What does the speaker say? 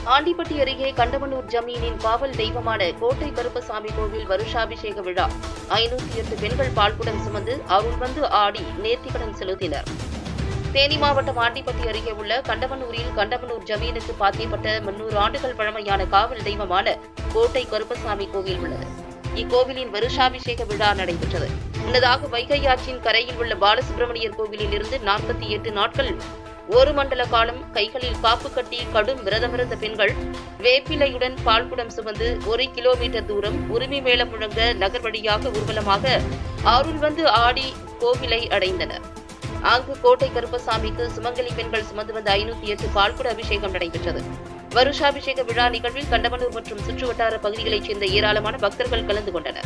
ஆண்டிப்பட்டி அருகே கண்டமனூர் ஜமீனின் காவல் தெய்வமான கோட்டை கருப்பசாமி கோவில் வருஷாபிஷேக விழா ஐநூத்தி எட்டு பெண்கள் பால்குடம் சுமந்து அருள் வந்து ஆடி நேர்த்திக்கடன் செலுத்தினர் தேனி மாவட்டம் ஆண்டிப்பட்டி அருகே உள்ள கண்டமனூரில் கண்டமனூர் ஜமீனுக்கு பாத்தியப்பட்ட முன்னூறு ஆண்டுகள் பழமையான காவல் தெய்வமான கோட்டை கருப்பசாமி கோவில் உள்ளது இக்கோவிலின் வருஷாபிஷேக விழா நடைபெற்றது முன்னதாக வைகை ஆற்றின் கரையில் உள்ள பாலசுப்பிரமணியர் கோவிலில் இருந்து நாற்பத்தி எட்டு நாட்கள் ஒரு மண்டல காலம் கைகளில் காப்பு கட்டி கடும் விரதமிருந்த பெண்கள் வேப்பிலையுடன் பால்குடம் சுமந்து ஒரு கிலோமீட்டர் தூரம் உரிமை மேளம் முழங்க நகர் வழியாக ஊர்வலமாக அருள் வந்து ஆடி கோவிலை அடைந்தனர் அங்கு கோட்டை கருப்பசாமிக்கு சுமங்கலி பெண்கள் சுமந்து வந்த ஐநூத்தி எட்டு பால்குட அபிஷேகம் நடைபெற்றது வருஷாபிஷேக விழா நிகழ்வில் கண்டமனூர் மற்றும் சுற்றுவட்டார பகுதிகளைச் சேர்ந்த ஏராளமான பக்தர்கள் கலந்து கொண்டனர்